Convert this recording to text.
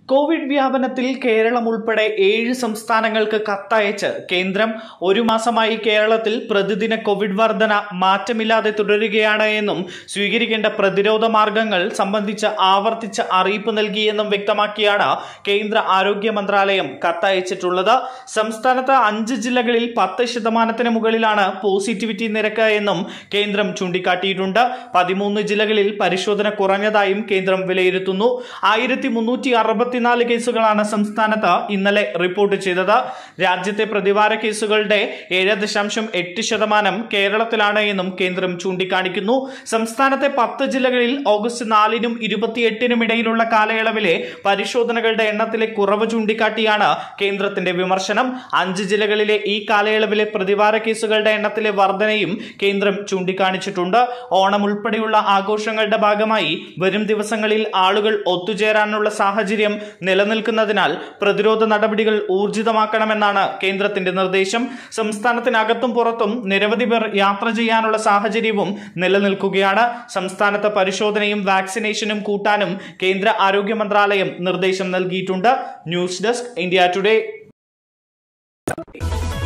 Covid വ്യാപനത്തിൽ Keralam ഉൾപ്പെടെ ഏഴ് സംസ്ഥാനങ്ങൾക്ക് കത്തയച്ച് കേന്ദ്രം ഒരു മാസമായി കേരളത്തിൽ പ്രതിദിന കോവിഡ് വർധന മാറ്റമില്ലാതെ തുടരുകയാണ് എന്നും സ്വീകരിക്കേണ്ട പ്രതിരോധ മാർഗങ്ങൾ സംബന്ധിച്ച് ആവർത്തിച്ച് അറിയിപ്പ് നൽകിയെന്നും വ്യക്തമാക്കിയാണ് കേന്ദ്ര ആരോഗ്യ മന്ത്രാലയം കത്തയച്ചിട്ടുള്ളത് സംസ്ഥാനത്ത് അഞ്ച് ജില്ലകളിൽ പത്ത് ശതമാനത്തിന് മുകളിലാണ് പോസിറ്റിവിറ്റി നിരക്ക് എന്നും കേന്ദ്രം ചൂണ്ടിക്കാട്ടിയിട്ടുണ്ട് പതിമൂന്ന് ജില്ലകളിൽ പരിശോധന കുറഞ്ഞതായും കേന്ദ്രം വിലയിരുത്തുന്നു ആയിരത്തി മുന്നൂറ്റി അറുപത്തിനാല് കേസുകളാണ് സംസ്ഥാനത്ത് ഇന്നലെ റിപ്പോർട്ട് ചെയ്തത് രാജ്യത്തെ പ്രതിവാര കേസുകളുടെ ഏഴ് ദശാംശം എട്ട് ശതമാനം കേരളത്തിലാണ് എന്നും കേന്ദ്രം ചൂണ്ടിക്കാണിക്കുന്നു സംസ്ഥാനത്തെ പത്ത് ജില്ലകളിൽ ഓഗസ്റ്റ് നാലിനും ഇരുപത്തിയെട്ടിനും ഇടയിലുള്ള കാലയളവിലെ പരിശോധനകളുടെ എണ്ണത്തിലെ കുറവ് ചൂണ്ടിക്കാട്ടിയാണ് കേന്ദ്രത്തിന്റെ വിമർശനം അഞ്ച് ജില്ലകളിലെ ഈ കാലയളവിലെ പ്രതിവാര കേസുകളുടെ എണ്ണത്തിലെ വർധനയും കേന്ദ്രം ചൂണ്ടിക്കാണിച്ചിട്ടുണ്ട് ഓണം ഉൾപ്പെടെയുള്ള ആഘോഷങ്ങളുടെ ഭാഗമായി വരും ദിവസങ്ങളിൽ ആളുകൾ ഒത്തുചേരാനുള്ള സാഹചര്യം നിലനിൽക്കുന്നതിനാൽ പ്രതിരോധ നടപടികൾ ഊർജിതമാക്കണമെന്നാണ് കേന്ദ്രത്തിന്റെ നിർദ്ദേശം സംസ്ഥാനത്തിനകത്തും പുറത്തും നിരവധി പേർ യാത്ര ചെയ്യാനുള്ള സാഹചര്യവും നിലനിൽക്കുകയാണ് സംസ്ഥാനത്ത് പരിശോധനയും വാക്സിനേഷനും കൂട്ടാനും കേന്ദ്ര ആരോഗ്യ മന്ത്രാലയം നിർദ്ദേശം നൽകിയിട്ടുണ്ട് ന്യൂസ് ഡെസ്ക് ഇന്ത്യ ടുഡേ